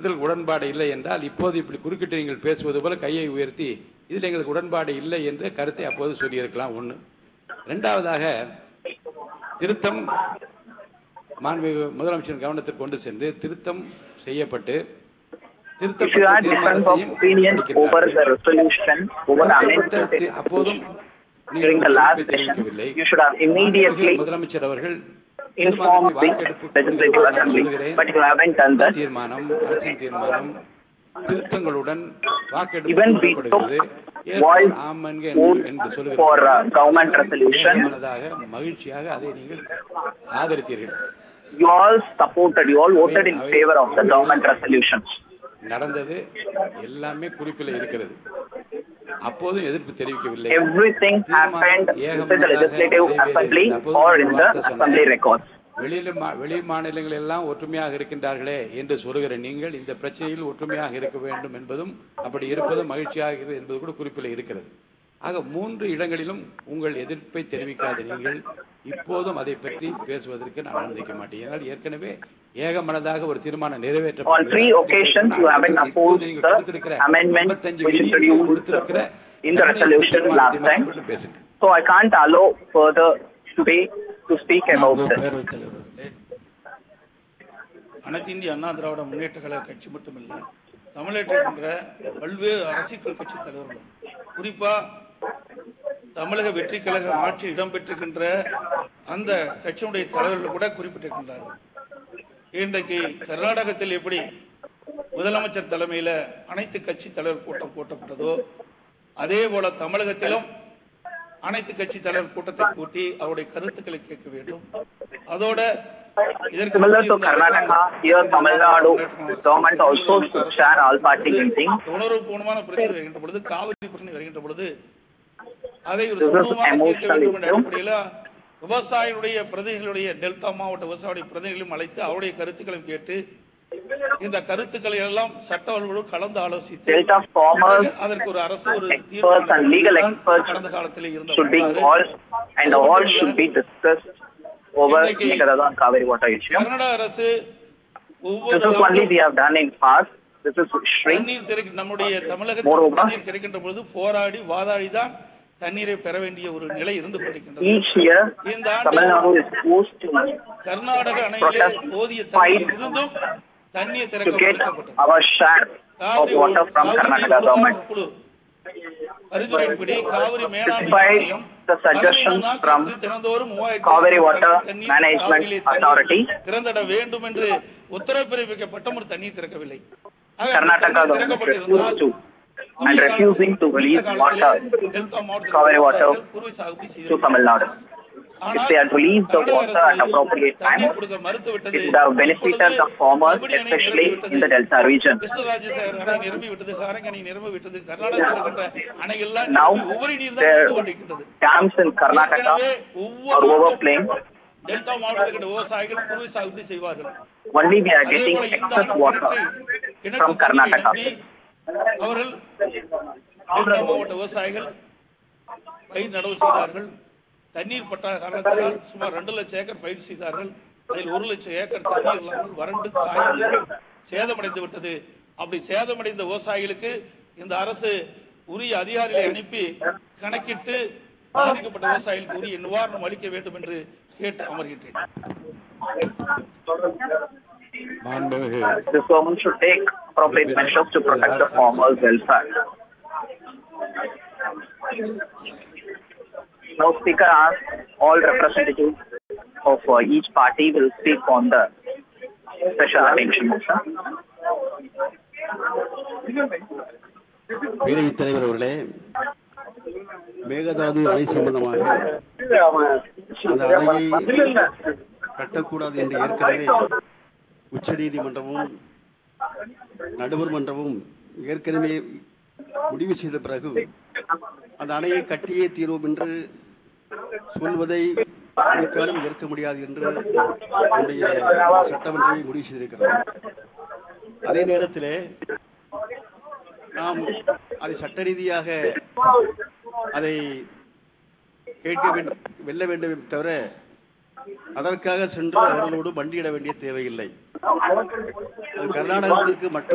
திருத்தத்தில் உடன்பாடு இல்லை என்றால் இப்போது இப்படி குறுக்கிட்டு நீங்கள் பேசுவது போல கையை உயர்த்தி இதில் எங்களுக்கு உடன்பாடு இல்லை என்ற கருத்தை அப்போது சொல்லியிருக்கலாம் ஒன்று ரெண்டாவதாக திருத்தம் மாண்புமிகு முதலமைச்சர் கவனத்திற்கு கொண்டு சென்று திருத்தம் செய்யப்பட்டு If you had difference of opinion over the resolution, over the திருத்தப்பட்ட amendment தி- அப்போதும் நீங்கள் during the ஒரு last எதிர்ப்பை session, தெரிவிக்கவில்லை you should have immediately மாண்புமிகு முதலமைச்சர் அவர்கள் informed தீர்மானத்தை the வாக்கெடுப்புக்கு legislative நான் assembly, சொல்லுகிறேன். but you haven't done இந்த that. தீர்மானம் அரசின் தீர்மானம் திருத்தங்களுடன் வாக்கெடுப்பு Even we கூட்டப்படுகிறது. took ஏற்பாடு voice ஆம் என்க vote என்று சொல்லுகிறேன். for, uh, government resolution. ஏகமனதாக மகிழ்ச்சியாக அதை நீங்கள் ஆதரித்தீர்கள் You all supported, you all voted in favor of the government resolutions. நடந்தது எல்லாமே குறிப்பில் இருக்கிறது அப்போதும் எதிர்ப்பு தெரிவிக்கவில்லை Everything happened within the legislative assembly or in the assembly records. வெளியில மா- வெளி மாநிலங்கள் எல்லாம் ஒற்றுமையாக இருக்கின்றார்களே என்று சொல்லுகிற நீங்கள் இந்த பிரச்சனையில் ஒற்றுமையாக இருக்க வேண்டும் என்பதும் அப்படி இருப்பதும் மகிழ்ச்சியாக இருக்கிறது என்பது கூட குறிப்பில் இருக்கிறது ஆக மூன்று இடங்களிலும் உங்கள் எதிர்ப்பை தெரிவிக்காத நீங்கள் இப்போதும் அதை பற்றி பேசுவதற்கு நான் அனுமதிக்க மாட்டேன் ஏன்னால் ஏற்கனவே ஏகமனதாக ஒரு தீர்மானம் நிறைவேற்ற On three occasions, you haven't opposed the amendment which introduced in the resolution last time. பேசுங்க So I can't allow further today to speak about this. பேரவைத் தலைவர் அவர்களே அனைத்து இந்திய அண்ணா திராவிட முன்னேற்ற கழக கட்சி மட்டுமில்ல தமிழகத்திற்கின்ற பல்வேறு அரசியல் கட்சி தலைவர்களும் குறிப்பா தமிழக வெற்றி கழக ஆட்சி இடம்பெற்றிருக்கின்ற அந்த கட்சியினுடைய தலைவர்கள் கூட குறிப்பிட்டிருக்கின்றார்கள் இன்றைக்கு கர்நாடகத்தில் எப்படி முதலமைச்சர் தலைமையில அனைத்து கட்சி தலைவர் கூட்டம் கூட்டப்பட்டதோ அதே போல தமிழகத்திலும் அனைத்து கட்சி தலைவர் கூட்டத்தை கூட்டி அவருடைய கருத்துக்களை கேட்க வேண்டும் அதோட இதற்கு Similar to முந்தைய Karnataka, here Tamil Nadu government also should share all party meeting. உணர்வு பூர்வமான பிரச்சனை வருகின்ற பொழுது காவிரி பிரச்சனை வருகின்ற பொழுது அதை ஒரு This is சுமூகமாக தீர்க்க emotional வேண்டும் என்ற issue. அடிப்படையில் விவசாயிகளுடைய பிரதிநிதிகளுடைய டெல்டா மாவட்ட விவசாயிகளுடைய பிரதிநிதிகளையும் அழைத்து அவருடைய கருத்துக்களையும் கேட்டு இந்த கருத்துக்களை எல்லாம் சட்டவர்களோடு கலந்து ஆலோசித்து Delta farmers, அதற்கு ஒரு அரசு ஒரு experts and legal experts கடந்த காலத்தில் இருந்த should be வரலாறு. all and all should be discussed over Meghadada and Kaveri water issue. Karnataka அரசு This ஒவ்வொரு is only we have done in past. This is shrink. தண்ணீர் திறக்க நம்முடைய தமிழகத்தில் Moreover- தண்ணீர் கிடைக்கின்ற பொழுது போராடி வாதாடி தான் தண்ணீரை பெற வேண்டிய ஒரு நிலை இருந்து கொண்டிருக்கின்றது Each year, இந்த ஆண்டு Tamil Nadu is forced to, Karnataka அணையிலே protest, போதிய fight தண்ணீர் இருந்தும் தண்ணீர் to திறக்க get மறுக்கப்பட்டது our share of Kaveri water from Kaveri Karnataka நீர் government. குழு பரிந்துரையின்படி காவிரி மேலாண்மை Despite வாரியம் the suggestions பதினைந்து from நாட்களுக்கு தினந்தோறும் மூவாயிரத்தி Kaveri ஐநூறு Water தண்ணீர் Management காவிரியிலே தண்ணீர் Authority. திறந்திட வேண்டும் என்று உத்தரவு பிறப்பிக்கப்பட்ட ஒரு தண்ணீர் திறக்கவில்லை ஆக அந்த Karnataka தண்ணீர் government திறக்கப்பட்டிருந்தால் refused to and refusing to release water, Kaveri water to Tamil Nadu. If they had released the water at appropriate time, it would have benefited the farmers, especially in the Delta region. கிருஷ்ணராஜசேகர் அணை நிரம்பி விட்டது காரங்க அணை நிரம்பி விட்டது கர்நாடகத்தில் இருக்கின்ற அணைகள்லாம் Now, நிரம்பி உபரி நீர் தான் their வந்து கொண்டிருக்கின்றது dams in Karnataka ஏற்கனவே are ஒவ்வொரு overflowing. டெல்டா மாவட்டத்தில் இருக்கின்ற விவசாயிகள் குறுவை சாகுபடி செய்வார்கள் Only we are அதே getting போல இந்த excess ஆண்டு water கிணற்று- கிணற்று from தண்ணீர் Karnataka. நிரப்பி அவர்கள் டெல்டா மாவட்ட விவசாயிகள் பயிர் நடவு செய்தார்கள் தண்ணீர் பட்டா காரணத்தினால் சுமார் ரெண்டு லட்சம் ஏக்கர் பயிர் செய்தார்கள் அதில் ஒரு லட்சம் ஏக்கர் தண்ணீர் இல்லாமல் வறண்டு காய்ந்து சேதமடைந்து விட்டது அப்படி சேதமடைந்த விவசாயிகளுக்கு இந்த அரசு உரிய அதிகாரிகளை அனுப்பி கணக்கிட்டு பாதிக்கப்பட்ட விவசாயிகளுக்கு உரிய நிவாரணம் அளிக்க வேண்டும் என்று கேட்டு அமர்கின்றேன் மாண்புமிகு This government should take appropriate measures to protect the farmers' welfare. Now, Speaker asked all representatives of uh, each party will speak on the special attention motion. பேரவைத் தலைவர் அவர்களே மேகதாது அணை சம்பந்தமாக அந்த அணையை கட்டக்கூடாது என்று ஏற்கனவே உச்சநீதிமன்றமும் நடுவர் மன்றமும் ஏற்கனவே முடிவு செய்த பிறகு அந்த அணையை கட்டியே தீர்வோம் என்று சொல்வதை ஒரு காலம் ஏற்க முடியாது என்று நம்முடைய சட்டமன்றமே முடிவு செய்திருக்கிறது அதே நேரத்திலே நாம் அதை சட்ட ரீதியாக அதை கேட்க வேண்டும் வெல்ல வேண்டுமே தவிர அதற்காக சென்று அவர்களோடு மண்டியிட வேண்டிய தேவையில்லை அது கர்நாடகத்திற்கு மட்டும்